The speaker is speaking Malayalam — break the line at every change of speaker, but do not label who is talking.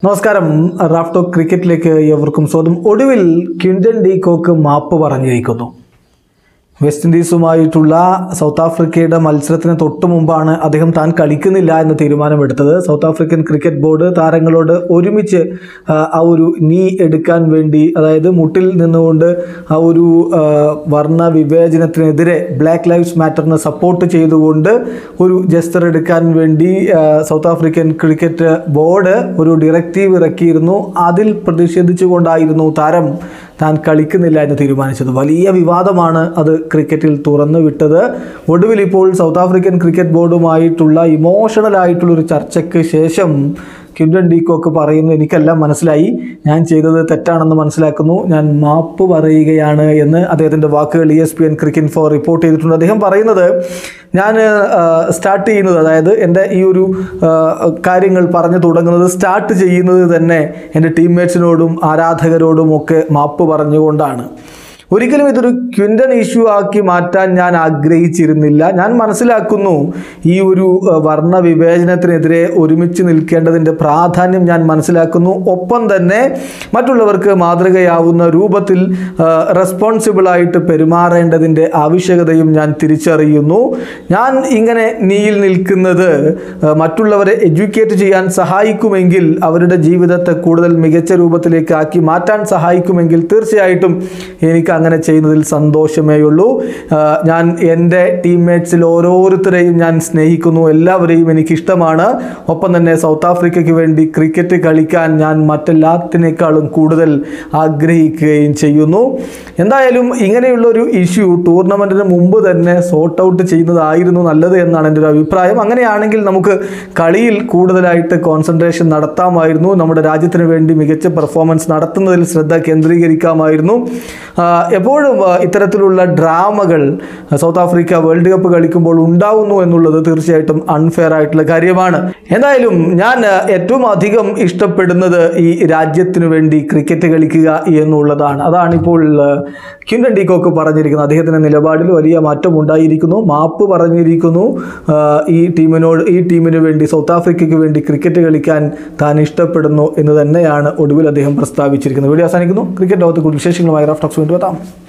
നമസ്കാരം റാഫ്റ്റോ ക്രിക്കറ്റിലേക്ക് എവർക്കും സ്വാഗതം ഒടുവിൽ ക്വിൻറ്റൻ ഡി കോക്ക് മാപ്പ് പറഞ്ഞിരിക്കുന്നു വെസ്റ്റ് ഇൻഡീസുമായിട്ടുള്ള സൗത്ത് ആഫ്രിക്കയുടെ മത്സരത്തിന് തൊട്ടു മുമ്പാണ് അദ്ദേഹം താൻ കളിക്കുന്നില്ല എന്ന തീരുമാനമെടുത്തത് സൗത്ത് ആഫ്രിക്കൻ ക്രിക്കറ്റ് ബോർഡ് താരങ്ങളോട് ഒരുമിച്ച് ആ, ആ ഒരു നീ എടുക്കാൻ വേണ്ടി അതായത് മുട്ടിൽ നിന്നുകൊണ്ട് ആ ഒരു ആ, വർണ്ണ വിവേചനത്തിനെതിരെ ബ്ലാക്ക് ലൈവ്സ് മാറ്ററിന് സപ്പോർട്ട് ചെയ്തുകൊണ്ട് ഒരു ജസ്റ്റർ എടുക്കാൻ വേണ്ടി ആ, സൗത്ത് ആഫ്രിക്കൻ ക്രിക്കറ്റ് ബോർഡ് ഒരു ഡയറക്റ്റീവ് ഇറക്കിയിരുന്നു അതിൽ പ്രതിഷേധിച്ചുകൊണ്ടായിരുന്നു താരം താൻ കളിക്കുന്നില്ല എന്ന് തീരുമാനിച്ചത് വലിയ വിവാദമാണ് അത് ക്രിക്കറ്റിൽ തുറന്നു വിട്ടത് ഒടുവിൽ ഇപ്പോൾ സൗത്ത് ആഫ്രിക്കൻ ക്രിക്കറ്റ് ബോർഡുമായിട്ടുള്ള ഇമോഷണൽ ആയിട്ടുള്ള ഒരു ചർച്ചയ്ക്ക് ശേഷം ക്വിൻറ്റൻ ഡീകോക്ക് പറയുന്നു എനിക്കെല്ലാം മനസ്സിലായി ഞാൻ ചെയ്തത് തെറ്റാണെന്ന് മനസ്സിലാക്കുന്നു ഞാൻ മാപ്പ് പറയുകയാണ് എന്ന് അദ്ദേഹത്തിൻ്റെ വാക്കുകൾ E S P N Cricinfo report ചെയ്തിട്ടുണ്ട് അദ്ദേഹം പറയുന്നത് ഞാൻ സ്റ്റാർട്ട് ചെയ്യുന്നത് അതായത് എൻ്റെ ഈ ഒരു ആ, കാര്യങ്ങൾ പറഞ്ഞു തുടങ്ങുന്നത് സ്റ്റാർട്ട് ചെയ്യുന്നത് തന്നെ എൻ്റെ ടീംമേറ്റ്സിനോടും ആരാധകരോടും ഒക്കെ മാപ്പ് പറഞ്ഞുകൊണ്ടാണ് ഒരിക്കലും ഇതൊരു ക്വിൻ്റൻ ഇഷ്യൂ ആക്കി മാറ്റാൻ ഞാൻ ആഗ്രഹിച്ചിരുന്നില്ല ഞാൻ മനസ്സിലാക്കുന്നു ഈ ഒരു ആ, വർണ്ണ വിവേചനത്തിനെതിരെ ഒരുമിച്ച് നിൽക്കേണ്ടതിൻ്റെ പ്രാധാന്യം ഞാൻ മനസ്സിലാക്കുന്നു ഒപ്പം തന്നെ മറ്റുള്ളവർക്ക് മാതൃകയാവുന്ന രൂപത്തിൽ റെസ്പോൺസിബിളായിട്ട് പെരുമാറേണ്ടതിൻ്റെ ആവശ്യകതയും ഞാൻ തിരിച്ചറിയുന്നു ഞാൻ ഇങ്ങനെ നീയിൽ നിൽക്കുന്നത് ആ, മറ്റുള്ളവരെ എഡ്യൂക്കേറ്റ് ചെയ്യാൻ സഹായിക്കുമെങ്കിൽ അവരുടെ ജീവിതത്തെ കൂടുതൽ മികച്ച രൂപത്തിലേക്ക് ആക്കി മാറ്റാൻ സഹായിക്കുമെങ്കിൽ തീർച്ചയായിട്ടും എനിക്ക് അങ്ങനെ ചെയ്യുന്നതിൽ സന്തോഷമേ ഉള്ളൂ ആ, ഞാൻ എൻ്റെ ടീംമേറ്റ്സിൽ ഓരോരുത്തരെയും ഞാൻ സ്നേഹിക്കുന്നു എല്ലാവരെയും എനിക്കിഷ്ടമാണ് ഒപ്പം തന്നെ സൗത്ത് ആഫ്രിക്കയ്ക്ക് വേണ്ടി ക്രിക്കറ്റ് കളിക്കാൻ ഞാൻ മറ്റെല്ലാത്തിനേക്കാളും കൂടുതൽ ആഗ്രഹിക്കുകയും ചെയ്യുന്നു എന്തായാലും ഇങ്ങനെയുള്ള ഒരു ഇഷ്യൂ ടൂർണമെൻറ്റിന് മുമ്പ് തന്നെ സോർട്ട് ഔട്ട് ചെയ്യുന്നതായിരുന്നു നല്ലത് എന്നാണ് എൻ്റെ ഒരു അഭിപ്രായം അങ്ങനെയാണെങ്കിൽ നമുക്ക് കളിയിൽ കൂടുതലായിട്ട് കോൺസെൻട്രേഷൻ നടത്താമായിരുന്നു നമ്മുടെ രാജ്യത്തിന് വേണ്ടി മികച്ച പെർഫോമൻസ് നടത്തുന്നതിൽ ശ്രദ്ധ കേന്ദ്രീകരിക്കാമായിരുന്നു ആ, എപ്പോഴും ആ, ഇത്തരത്തിലുള്ള ഡ്രാമകൾ സൗത്ത് ആഫ്രിക്ക വേൾഡ് കപ്പ് കളിക്കുമ്പോൾ ഉണ്ടാവുന്നു എന്നുള്ളത് തീർച്ചയായിട്ടും അൺഫെയർ ആയിട്ടുള്ള കാര്യമാണ് എന്തായാലും ഞാൻ ആ, ഏറ്റവും അധികം ഇഷ്ടപ്പെടുന്നത് ഈ രാജ്യത്തിനു വേണ്ടി ക്രിക്കറ്റ് കളിക്കുക എന്നുള്ളതാണ് അതാണ് ഇപ്പോൾ ആ, ക്വിൻറ്റൻ ഡീകോക്ക് പറഞ്ഞിരിക്കുന്നത് അദ്ദേഹത്തിൻ്റെ നിലപാടിൽ വലിയ മാറ്റം ഉണ്ടായിരിക്കുന്നു മാപ്പ് പറഞ്ഞിരിക്കുന്നു ആ, ഈ ടീമിനോട് ഈ ടീമിന് വേണ്ടി സൗത്ത് ആഫ്രിക്കയ്ക്ക് വേണ്ടി ക്രിക്കറ്റ് കളിക്കാൻ താൻ ഇഷ്ടപ്പെടുന്നു എന്ന് തന്നെയാണ് ഒടുവിൽ അദ്ദേഹം പ്രസ്താവിച്ചിരിക്കുന്നത് വീഡിയോ അവസാനിക്കുന്നു ക്രിക്കറ്റ് ലോകത്ത് കൂടുതൽ വിശേഷങ്ങളുമായി റഫ് ടോക്സ് വേണ്ടി എത്താം